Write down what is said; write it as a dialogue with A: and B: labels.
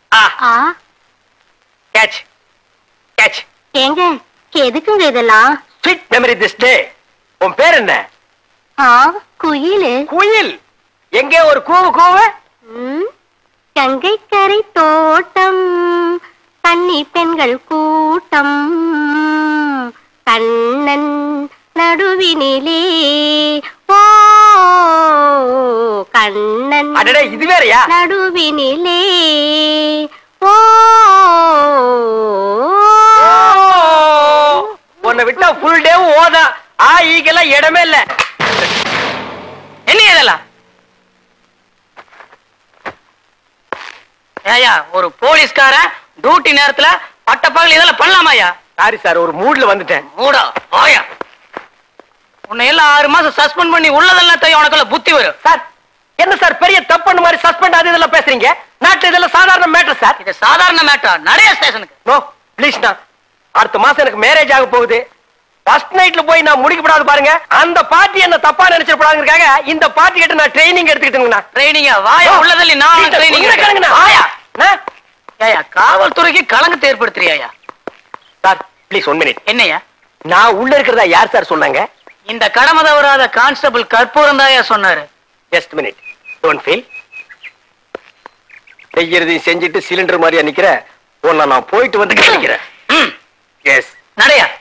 A: ஆ
B: ஆ
A: catch catch
B: ஏங்க எதுக்குங்க இதெல்லாம்
A: ஸ்வீட் மெமரி திஸ் டே உன் பேர் என்ன
B: ஆ குயிலு
A: குயில் எங்கே ஒரு கூவு கூவு
B: ம், கங்கைக்கரை தோட்டம் கன்னி பெண்கள் கூட்டம் கண்ணன் நடுவினிலே ஓ கண்ணன்
A: அடடே இது வேறயா
B: நடுவினிலே ஓ
A: உன்னை விட்டா ஃபுல் டேவும் ஓதா ஆ ஈக்கெல்லாம் இடமே இல்ல
C: என்ன இதெல்லாம் ஏயா ஒரு போலீஸ்காரன் டியூட்டி நேரத்துல பட்டப்பகல் இதெல்லாம் பண்ணலாமாயா
A: சாரி சார் ஒரு மூட்ல வந்துட்டேன்
C: மூடா வாயா உன்னை எல்லாம் ஆறு மாசம் சஸ்பெண்ட் பண்ணி உள்ளதெல்லாம் தெரியும் உனக்குள்ள புத்தி வரும்
A: சார் என்ன சார் பெரிய தப்பு மாதிரி சஸ்பெண்ட் அது இதெல்லாம் பேசுறீங்க நாட்டுல இதெல்லாம் சாதாரண மேட்டர் சார்
C: இது சாதாரண மேட்டா நிறைய ஸ்டேஷனுக்கு
A: நோ ப்ளீஸ்ண்ணா அடுத்த மாசம் எனக்கு மேரேஜ் ஆக போகுது ஃபர்ஸ்ட் நைட்ல போய் நான் முடிக்கப்படாது பாருங்க அந்த பார்ட்டி என்ன தப்பா நினைச்சிடப்படாதுங்கிறக்காக இந்த பார்ட்டி கிட்ட நான் ட்ரைனிங் எடுத்துக்கிட்டுங்கண்ணா
C: ட்ரைனிங்கா வாயா உள்ளதில்லை நான் ட்ரைனிங்
A: கிளம்புங்கண்ணா.
C: வாயா
A: அண்ணா.
C: ஏயா காவல்துறைக்கு கலங்கத்தை ஏற்படுத்துறியா
A: சார் ப்ளீஸ் ஒன் மினிட்
C: என்னையா
A: நான் உள்ள இருக்கிறதா யார் சார் சொன்னாங்க
C: இந்த கடமை தவறாத கான்ஸ்டபிள் கற்பூரம் தாயா சொன்னாரு
A: ஜஸ்ட் மினிட் டோன்ட் ஃபீல் செய்யறதையும் செஞ்சுட்டு சிலிண்டர் மாதிரியா நிக்கிற உன்னை நான் போயிட்டு வந்து கவனிக்கிறேன்
C: ம்,
A: எஸ்
C: நடையா